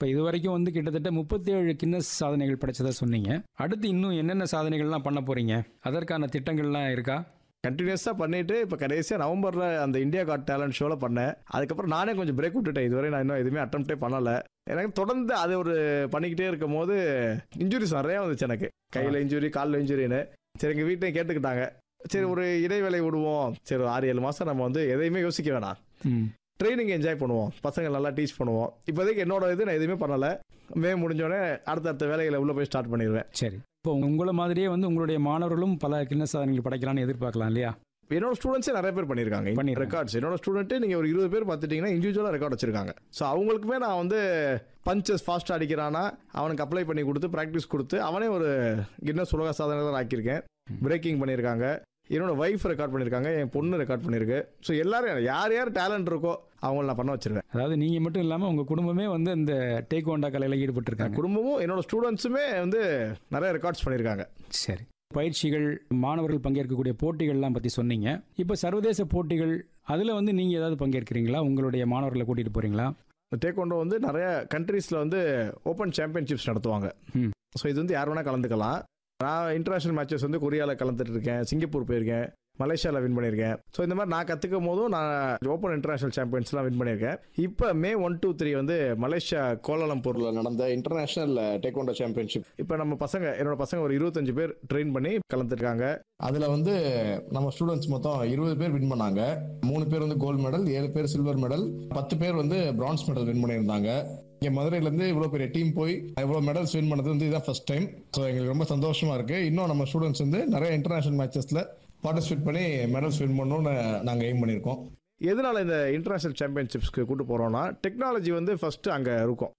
இப்போ இது வரைக்கும் வந்து கிட்டத்தட்ட முப்பத்தேழு கின்னஸ் சாதனைகள் படைச்சதா சொன்னீங்க அடுத்து இன்னும் என்னென்ன சாதனைகள்லாம் பண்ண போறீங்க அதற்கான திட்டங்கள்லாம் இருக்கா கண்டினியூஸாக பண்ணிட்டு இப்போ கடைசியாக நவம்பரில் அந்த இந்தியா காட் டேலண்ட் ஷோவில் பண்ணேன் அதுக்கப்புறம் நானே கொஞ்சம் பிரேக் விட்டுட்டேன் இதுவரை நான் இன்னும் எதுவுமே அட்டம்ப்டே பண்ணலை எனக்கு தொடர்ந்து அது ஒரு பண்ணிக்கிட்டே இருக்கும் போது இன்ஜுரிஸ் நிறையா வந்துச்சு எனக்கு கையில் இன்ஜுரி காலில் இன்ஜுரின்னு சரி எங்கள் வீட்டையும் கேட்டுக்கிட்டாங்க சரி ஒரு இடைவேளை விடுவோம் சரி ஒரு ஆறு ஏழு மாதம் நம்ம வந்து எதையுமே யோசிக்க வேணாம் ம் ட்ரைனிங் என்ஜாய் பண்ணுவோம் பசங்க நல்லா டீச் பண்ணுவோம் இப்போதைக்கு என்னோட இது நான் எதுவுமே பண்ணலை மே முடிஞ்சோடனே அடுத்தடுத்த வேலைகளை உள்ளே போய் ஸ்டார்ட் பண்ணிடுவேன் சரி இப்போ உங்களை மாதிரியே வந்து உங்களுடைய மாணவர்களும் பல கின்னஸ் சாதனைகள் படைக்கலாம்னு எதிர்பார்க்கலாம் இல்லையா என்னோட ஸ்டூடெண்ட்ஸே நிறைய பேர் பண்ணியிருக்காங்க பண்ணிருக்காங்க. ரெக்கார்ட்ஸ் என்னோட ஸ்டூடெண்ட்டே நீங்கள் ஒரு இருபது பேர் பார்த்துட்டிங்கன்னா இண்டிவிஜுவலாக ரெக்கார்ட் வச்சிருக்காங்க ஸோ அவங்களுக்குமே நான் வந்து பஞ்சஸ் ஃபாஸ்ட்டாக அடிக்கிறானா அவனுக்கு அப்ளை பண்ணி கொடுத்து ப்ராக்டிஸ் கொடுத்து அவனே ஒரு கின்னஸ் உலக சாதனை ஆக்கியிருக்கேன் பிரேக்கிங் பண்ணியிருக்காங்க என்னோட ஒய்ஃப் ரெக்கார்ட் பண்ணியிருக்காங்க என் பொண்ணு ரெக்கார்ட் பண்ணியிருக்கு ஸோ எல்லாரும் யார் யார் டேலண்ட் இருக்கோ அவங்கள நான் பண்ண வச்சிருவேன் அதாவது நீங்க மட்டும் இல்லாம உங்க குடும்பமே வந்து இந்த டேக் ஓண்டா கலையில ஈடுபட்டு என் இருக்காங்க குடும்பமும் என்னோட ஸ்டூடெண்ட்ஸுமே வந்து நிறைய ரெக்கார்ட்ஸ் பண்ணியிருக்காங்க சரி பயிற்சிகள் மாணவர்கள் பங்கேற்கக்கூடிய போட்டிகள்லாம் பத்தி சொன்னீங்க இப்போ சர்வதேச போட்டிகள் அதுல வந்து நீங்க ஏதாவது பங்கேற்கிறீங்களா உங்களுடைய மாணவர்களை கூட்டிட்டு போறீங்களா டேக்வாண்டோ வந்து நிறைய கண்ட்ரீஸில் வந்து ஓப்பன் சாம்பியன்ஷிப்ஸ் நடத்துவாங்க ம். ஸோ இது வந்து யார் வேணால் கலந்துக்கலாம் நான் இன்டர்நேஷனல் மேட்சஸ் வந்து கொரியாவில் கலந்துட்டு இருக்கேன் சிங்கப்பூர் போயிருக்கேன் மலேசியாவில் வின் பண்ணியிருக்கேன் ஸோ இந்த மாதிரி நான் கற்றுக்கும் போதும் நான் ஓப்பன் இன்டர்நேஷனல் சாம்பியன்ஸ்லாம் வின் பண்ணியிருக்கேன் இப்போ மே ஒன் டூ த்ரீ வந்து மலேசியா கோலாலம்பூரில் நடந்த இன்டர்நேஷனல் டேக்வாண்டோ சாம்பியன்ஷிப் இப்போ நம்ம பசங்க என்னோட பசங்க ஒரு இருபத்தஞ்சு பேர் ட்ரெயின் பண்ணி கலந்துருக்காங்க அதில் வந்து நம்ம ஸ்டூடெண்ட்ஸ் மொத்தம் இருபது பேர் வின் பண்ணாங்க மூணு பேர் வந்து கோல்டு மெடல் ஏழு பேர் சில்வர் மெடல் பத்து பேர் வந்து பிரான்ஸ் மெடல் வின் பண்ணியிருந்தாங்க இங்கே மதுரையிலேருந்து இவ்வளோ பெரிய டீம் போய் இவ்வளோ மெடல்ஸ் வின் பண்ணது வந்து இதுதான் ஃபர்ஸ்ட் டைம் ஸோ எங்களுக்கு ரொம்ப சந்தோஷமா இருக்கு இன்னும் நம்ம ஸ்டூடெண்ட்ஸ் வந்து நிறைய இன்டர்நேஷனல் மேட்சஸில் பார்ட்டிசிபேட் பண்ணி மெடல்ஸ் வின் பண்ணணும்னு நாங்கள் எய்ம் பண்ணியிருக்கோம் எதனால இந்த இன்டர்நேஷனல் சாம்பியன்ஷிப்ஸ்க்கு கூட்டு போகிறோம்னா டெக்னாலஜி வந்து ஃபர்ஸ்ட் அங்கே இருக்கும்